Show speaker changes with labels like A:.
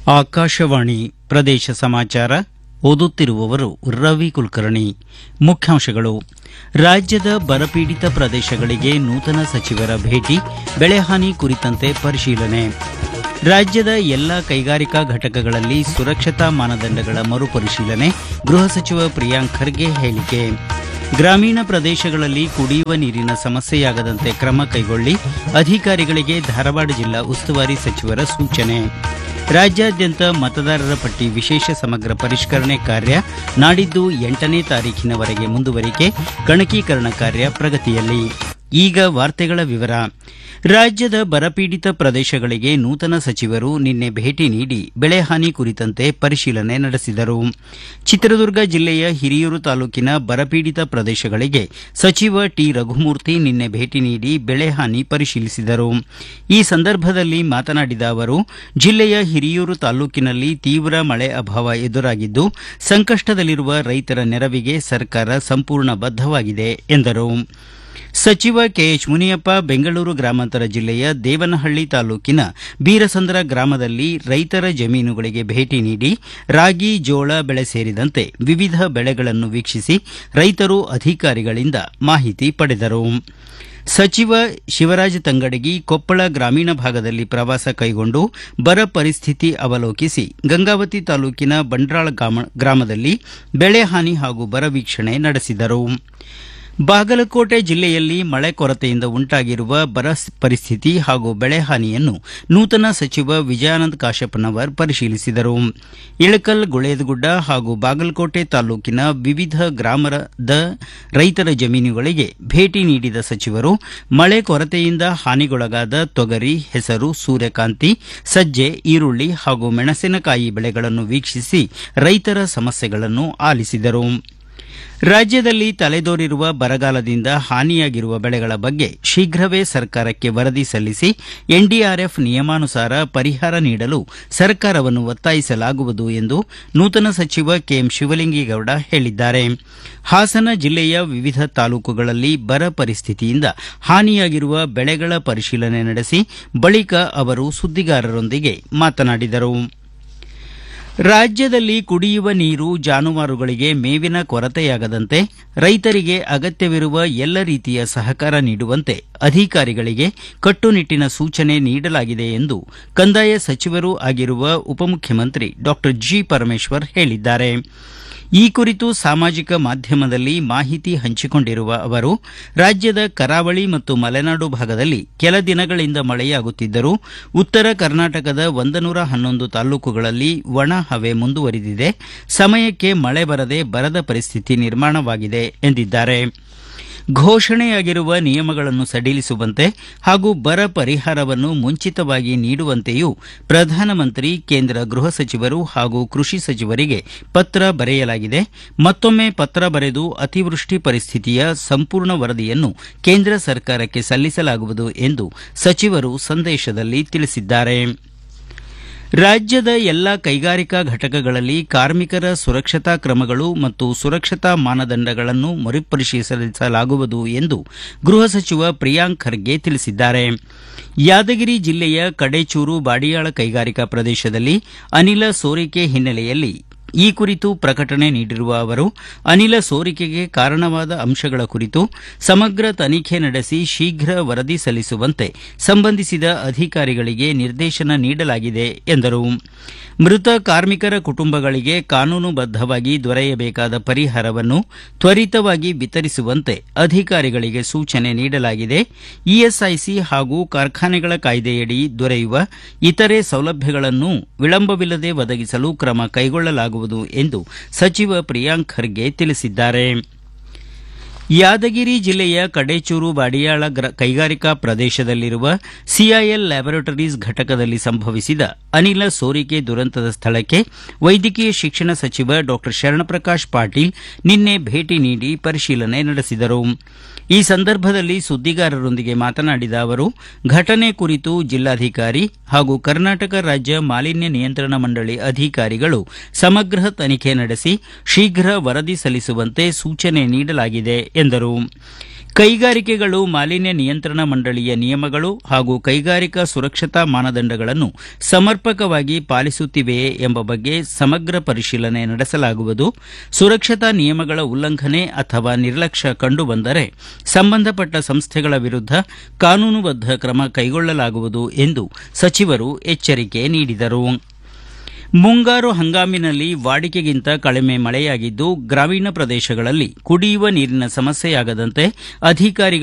A: ಆಕಾಶವಾಣಿ ಪ್ರದೇಶ ಸಮಾಚಾರ ಓದುತ್ತಿರುವವರು ರವಿ ಕುಲಕರ್ಣಿ ಮುಖ್ಯಾಂಶಗಳು ರಾಜ್ಯದ ಬರಪೀಡಿತ ಪ್ರದೇಶಗಳಿಗೆ ನೂತನ ಸಚಿವರ ಭೇಟಿ ಬೆಳೆಹಾನಿ ಕುರಿತಂತೆ ಪರಿಶೀಲನೆ ರಾಜ್ಯದ ಎಲ್ಲ ಕೈಗಾರಿಕಾ ಘಟಕಗಳಲ್ಲಿ ಸುರಕ್ಷತಾ ಮಾನದಂಡಗಳ ಮರುಪರಿಶೀಲನೆ ಗೃಹ ಸಚಿವ ಪ್ರಿಯಾಂಕ್ ಖರ್ಗೆ ಹೇಳಿಕೆ ಗ್ರಾಮೀಣ ಪ್ರದೇಶಗಳಲ್ಲಿ ಕುಡಿಯುವ ನೀರಿನ ಸಮಸ್ಯೆಯಾಗದಂತೆ ಕ್ರಮ ಕೈಗೊಳ್ಳಿ ಅಧಿಕಾರಿಗಳಿಗೆ ಧಾರವಾಡ ಜಿಲ್ಲಾ ಉಸ್ತುವಾರಿ ಸಚಿವರ ಸೂಚನೆ ರಾಜ್ಯಾದ್ಯಂತ ಮತದಾರರ ಪಟ್ಟಿ ವಿಶೇಷ ಸಮಗ್ರ ಪರಿಷ್ಕರಣೆ ಕಾರ್ಯ ನಾಡಿದ್ದು ಎಂಟನೇ ತಾರೀಖಿನವರೆಗೆ ಮುಂದುವರಿಕೆ ಗಣಕೀಕರಣ ಕಾರ್ಯ ಪ್ರಗತಿಯಲ್ಲಿ ಈಗ ವಾರ್ತೆಗಳ ವಿವರ ರಾಜ್ಯದ ಬರಪೀಡಿತ ಪ್ರದೇಶಗಳಿಗೆ ನೂತನ ಸಚಿವರು ನಿನ್ನೆ ಭೇಟಿ ನೀಡಿ ಬೆಳೆಹಾನಿ ಕುರಿತಂತೆ ಪರಿಶೀಲನೆ ನಡೆಸಿದರು ಚಿತ್ರದುರ್ಗ ಜಿಲ್ಲೆಯ ಹಿರಿಯೂರು ತಾಲೂಕಿನ ಬರಪೀಡಿತ ಪ್ರದೇಶಗಳಿಗೆ ಸಚಿವ ಟಿ ರಘುಮೂರ್ತಿ ನಿನ್ನೆ ಭೇಟಿ ನೀಡಿ ಬೆಳೆಹಾನಿ ಪರಿಶೀಲಿಸಿದರು ಈ ಸಂದರ್ಭದಲ್ಲಿ ಮಾತನಾಡಿದ ಅವರು ಜಿಲ್ಲೆಯ ಹಿರಿಯೂರು ತಾಲೂಕಿನಲ್ಲಿ ತೀವ್ರ ಮಳೆ ಅಭಾವ ಎದುರಾಗಿದ್ದು ಸಂಕಷ್ಟದಲ್ಲಿರುವ ರೈತರ ನೆರವಿಗೆ ಸರ್ಕಾರ ಸಂಪೂರ್ಣ ಬದ್ದವಾಗಿದೆ ಎಂದರು ಸಚಿವ ಕೆಎಚ್ ಮುನಿಯಪ್ಪ ಬೆಂಗಳೂರು ಗ್ರಾಮಾಂತರ ಜಿಲ್ಲೆಯ ದೇವನಹಳ್ಳಿ ತಾಲೂಕಿನ ಬೀರಸಂದ್ರ ಗ್ರಾಮದಲ್ಲಿ ರೈತರ ಜಮೀನುಗಳಿಗೆ ಭೇಟಿ ನೀಡಿ ರಾಗಿ ಜೋಳ ಬೆಳೆ ಸೇರಿದಂತೆ ವಿವಿಧ ಬೆಳೆಗಳನ್ನು ವೀಕ್ಷಿಸಿ ರೈತರು ಅಧಿಕಾರಿಗಳಿಂದ ಮಾಹಿತಿ ಪಡೆದರು ಸಚಿವ ಶಿವರಾಜ ತಂಗಡಗಿ ಕೊಪ್ಪಳ ಗ್ರಾಮೀಣ ಭಾಗದಲ್ಲಿ ಪ್ರವಾಸ ಕೈಗೊಂಡು ಬರ ಪರಿಸ್ಥಿತಿ ಅವಲೋಕಿಸಿ ಗಂಗಾವತಿ ತಾಲೂಕಿನ ಬಂಡ್ರಾಳ ಗ್ರಾಮದಲ್ಲಿ ಬೆಳೆ ಹಾನಿ ಹಾಗೂ ಬರ ವೀಕ್ಷಣೆ ನಡೆಸಿದರು ಬಾಗಲಕೋಟೆ ಜಿಲ್ಲೆಯಲ್ಲಿ ಮಳೆ ಕೊರತೆಯಿಂದ ಉಂಟಾಗಿರುವ ಬರ ಪರಿಸ್ಥಿತಿ ಹಾಗೂ ಬೆಳೆ ಹಾನಿಯನ್ನು ನೂತನ ಸಚಿವ ವಿಜಯಾನಂದ ಕಾಶಪ್ಪನವರ್ ಪರಿಶೀಲಿಸಿದರು ಇಳಕಲ್ ಗುಳೇದಗುಡ್ಡ ಹಾಗೂ ಬಾಗಲಕೋಟೆ ತಾಲೂಕಿನ ವಿವಿಧ ಗ್ರಾಮದ ರೈತರ ಜಮೀನುಗಳಿಗೆ ಭೇಟಿ ನೀಡಿದ ಸಚಿವರು ಮಳೆ ಕೊರತೆಯಿಂದ ಹಾನಿಗೊಳಗಾದ ತೊಗರಿ ಹೆಸರು ಸೂರ್ಯಕಾಂತಿ ಸಜ್ಜೆ ಈರುಳ್ಳಿ ಹಾಗೂ ಮೆಣಸಿನಕಾಯಿ ಬೆಳೆಗಳನ್ನು ವೀಕ್ಷಿಸಿ ರೈತರ ಸಮಸ್ಯೆಗಳನ್ನು ಆಲಿಸಿದರು ರಾಜ್ಯದಲ್ಲಿ ತಲೆದೋರಿರುವ ಬರಗಾಲದಿಂದ ಹಾನಿಯಾಗಿರುವ ಬೆಳೆಗಳ ಬಗ್ಗೆ ಶೀಘ್ರವೇ ಸರ್ಕಾರಕ್ಕೆ ವರದಿ ಸಲ್ಲಿಸಿ ಎನ್ಡಿಆರ್ಎಫ್ ನಿಯಮಾನುಸಾರ ಪರಿಹಾರ ನೀಡಲು ಸರ್ಕಾರವನ್ನು ಒತ್ತಾಯಿಸಲಾಗುವುದು ಎಂದು ನೂತನ ಸಚಿವ ಕೆಎಂ ಶಿವಲಿಂಗೇಗೌಡ ಹೇಳಿದ್ದಾರೆ ಹಾಸನ ಜಿಲ್ಲೆಯ ವಿವಿಧ ತಾಲೂಕುಗಳಲ್ಲಿ ಬರ ಪರಿಸ್ಥಿತಿಯಿಂದ ಹಾನಿಯಾಗಿರುವ ಬೆಳೆಗಳ ಪರಿಶೀಲನೆ ನಡೆಸಿ ಬಳಿಕ ಅವರು ಸುದ್ದಿಗಾರರೊಂದಿಗೆ ಮಾತನಾಡಿದರು ರಾಜ್ಯದಲ್ಲಿ ಕುಡಿಯುವ ನೀರು ಜಾನುವಾರುಗಳಿಗೆ ಮೇವಿನ ಕೊರತೆಯಾಗದಂತೆ ರೈತರಿಗೆ ಅಗತ್ಯವಿರುವ ಎಲ್ಲ ರೀತಿಯ ಸಹಕಾರ ನೀಡುವಂತೆ ಅಧಿಕಾರಿಗಳಿಗೆ ಕಟ್ಟುನಿಟ್ಟಿನ ಸೂಚನೆ ನೀಡಲಾಗಿದೆ ಎಂದು ಕಂದಾಯ ಸಚಿವರೂ ಆಗಿರುವ ಉಪಮುಖ್ಯಮಂತ್ರಿ ಡಾ ಜಿ ಪರಮೇಶ್ವರ್ ಹೇಳಿದ್ದಾರೆ ಈ ಕುರಿತು ಸಾಮಾಜಿಕ ಮಾಧ್ಯಮದಲ್ಲಿ ಮಾಹಿತಿ ಹಂಚಿಕೊಂಡಿರುವ ಅವರು ರಾಜ್ಯದ ಕರಾವಳಿ ಮತ್ತು ಮಲೆನಾಡು ಭಾಗದಲ್ಲಿ ಕೆಲ ದಿನಗಳಿಂದ ಮಳೆಯಾಗುತ್ತಿದ್ದರೂ ಉತ್ತರ ಕರ್ನಾಟಕದ ಒಂದನೂರ ಹನ್ನೊಂದು ತಾಲೂಕುಗಳಲ್ಲಿ ಒಣ ಹವೆ ಮುಂದುವರಿದಿದೆ ಸಮಯಕ್ಕೆ ಮಳೆ ಬರದೆ ಬರದ ಪರಿಸ್ಥಿತಿ ನಿರ್ಮಾಣವಾಗಿದೆ ಎಂದಿದ್ದಾರೆ ಘೋಷಣೆಯಾಗಿರುವ ನಿಯಮಗಳನ್ನು ಸಡಿಲಿಸುವಂತೆ ಹಾಗೂ ಬರ ಪರಿಹಾರವನ್ನು ಮುಂಚಿತವಾಗಿ ನೀಡುವಂತೆಯೂ ಪ್ರಧಾನಮಂತ್ರಿ ಕೇಂದ್ರ ಗೃಹ ಸಚಿವರು ಹಾಗೂ ಕೃಷಿ ಸಚಿವರಿಗೆ ಪತ್ರ ಬರೆಯಲಾಗಿದೆ ಮತ್ತೊಮ್ಮೆ ಪತ್ರ ಬರೆದು ಅತಿವೃಷ್ಟಿ ಪರಿಸ್ಥಿತಿಯ ಸಂಪೂರ್ಣ ವರದಿಯನ್ನು ಕೇಂದ್ರ ಸರ್ಕಾರಕ್ಕೆ ಸಲ್ಲಿಸಲಾಗುವುದು ಎಂದು ಸಚಿವರು ಸಂದೇಶದಲ್ಲಿ ತಿಳಿಸಿದ್ದಾರೆ ರಾಜ್ಯದ ಎಲ್ಲ ಕೈಗಾರಿಕಾ ಘಟಕಗಳಲ್ಲಿ ಕಾರ್ಮಿಕರ ಸುರಕ್ಷತಾ ಕ್ರಮಗಳು ಮತ್ತು ಸುರಕ್ಷತಾ ಮಾನದಂಡಗಳನ್ನು ಮರುಪರಿಶೀಲಿಸಲಾಗುವುದು ಎಂದು ಗೃಹ ಸಚಿವ ಪ್ರಿಯಾಂಕ್ ಖರ್ಗೆ ತಿಳಿಸಿದ್ದಾರೆ ಯಾದಗಿರಿ ಜಿಲ್ಲೆಯ ಕಡೇಚೂರು ಬಾಡಿಯಾಳ ಕೈಗಾರಿಕಾ ಪ್ರದೇಶದಲ್ಲಿ ಅನಿಲ ಸೋರಿಕೆ ಹಿನ್ನೆಲೆಯಲ್ಲಿ ಈ ಕುರಿತು ಪ್ರಕಟಣೆ ನೀಡಿರುವ ಅವರು ಅನಿಲ ಸೋರಿಕೆಗೆ ಕಾರಣವಾದ ಅಂಶಗಳ ಕುರಿತು ಸಮಗ್ರ ತನಿಖೆ ನಡೆಸಿ ಶೀಘ್ರ ವರದಿ ಸಲ್ಲಿಸುವಂತೆ ಸಂಬಂಧಿಸಿದ ಅಧಿಕಾರಿಗಳಿಗೆ ನಿರ್ದೇಶನ ನೀಡಲಾಗಿದೆ ಎಂದರು ಮೃತ ಕಾರ್ಮಿಕರ ಕುಟುಂಬಗಳಿಗೆ ಕಾನೂನುಬದ್ದವಾಗಿ ದೊರೆಯಬೇಕಾದ ಪರಿಹಾರವನ್ನು ತ್ವರಿತವಾಗಿ ವಿತರಿಸುವಂತೆ ಅಧಿಕಾರಿಗಳಿಗೆ ಸೂಚನೆ ನೀಡಲಾಗಿದೆ ಇಎಸ್ಐಸಿ ಹಾಗೂ ಕಾರ್ಖಾನೆಗಳ ಕಾಯ್ದೆಯಡಿ ದೊರೆಯುವ ಇತರೆ ಸೌಲಭ್ಯಗಳನ್ನು ವಿಳಂಬವಿಲ್ಲದೆ ಒದಗಿಸಲು ಕ್ರಮ ಕೈಗೊಳ್ಳಲಾಗುವುದು ಎಂದು ಸಚಿವ ಪ್ರಿಯಾಂಕ್ ಖರ್ಗೆ ತಿಳಿಸಿದ್ದಾರೆ ಯಾದಗಿರಿ ಜಿಲ್ಲೆಯ ಕಡೇಚೂರು ಬಾಡಿಯಾಳ ಕೈಗಾರಿಕಾ ಪ್ರದೇಶದಲ್ಲಿರುವ ಸಿಐಎಲ್ ಲ್ಯಾಬೊರೇಟರೀಸ್ ಘಟಕದಲ್ಲಿ ಸಂಭವಿಸಿದ ಅನಿಲ ಸೋರಿಕೆ ದುರಂತದ ಸ್ಥಳಕ್ಕೆ ವೈದ್ಯಕೀಯ ಶಿಕ್ಷಣ ಸಚಿವ ಡಾ ಶರಣಪ್ರಕಾಶ್ ಪಾಟೀಲ್ ನಿನ್ನೆ ಭೇಟಿ ನೀಡಿ ಪರಿಶೀಲನೆ ನಡೆಸಿದರು ಈ ಸಂದರ್ಭದಲ್ಲಿ ಸುದ್ದಿಗಾರರೊಂದಿಗೆ ಮಾತನಾಡಿದ ಅವರು ಘಟನೆ ಕುರಿತು ಜಿಲ್ಲಾಧಿಕಾರಿ ಹಾಗೂ ಕರ್ನಾಟಕ ರಾಜ್ಯ ಮಾಲಿನ್ಯ ನಿಯಂತ್ರಣ ಮಂಡಳಿ ಅಧಿಕಾರಿಗಳು ಸಮಗ್ರ ತನಿಖೆ ನಡೆಸಿ ಶೀಘ್ರ ವರದಿ ಸಲ್ಲಿಸುವಂತೆ ಸೂಚನೆ ನೀಡಲಾಗಿದೆ ಎಂದರು ಕೈಗಾರಿಕೆಗಳು ಮಾಲಿನ್ಯ ನಿಯಂತ್ರಣ ಮಂಡಳಿಯ ನಿಯಮಗಳು ಹಾಗೂ ಕೈಗಾರಿಕಾ ಸುರಕ್ಷತಾ ಮಾನದಂಡಗಳನ್ನು ಸಮರ್ಪಕವಾಗಿ ಪಾಲಿಸುತ್ತಿವೆಯೇ ಎಂಬ ಬಗ್ಗೆ ಸಮಗ್ರ ಪರಿಶೀಲನೆ ನಡೆಸಲಾಗುವುದು ಸುರಕ್ಷತಾ ನಿಯಮಗಳ ಉಲ್ಲಂಘನೆ ಅಥವಾ ನಿರ್ಲಕ್ಷ್ಯ ಕಂಡುಬಂದರೆ ಸಂಬಂಧಪಟ್ಟ ಸಂಸ್ಥೆಗಳ ವಿರುದ್ಧ ಕಾನೂನುಬದ್ಧ ಕ್ರಮ ಕೈಗೊಳ್ಳಲಾಗುವುದು ಎಂದು ಸಚಿವರು ಎಚ್ಚರಿಕೆ ನೀಡಿದರು ಮುಂಗಾರು ಹಂಗಾಮಿನಲ್ಲಿ ವಾಡಿಕೆಗಿಂತ ಕಡಿಮೆ ಮಳೆಯಾಗಿದ್ದು ಗ್ರಾಮೀಣ ಪ್ರದೇಶಗಳಲ್ಲಿ ಕುಡಿಯುವ ನೀರಿನ ಸಮಸ್ಯೆಯಾಗದಂತೆ ಅಧಿಕಾರಿಗಳು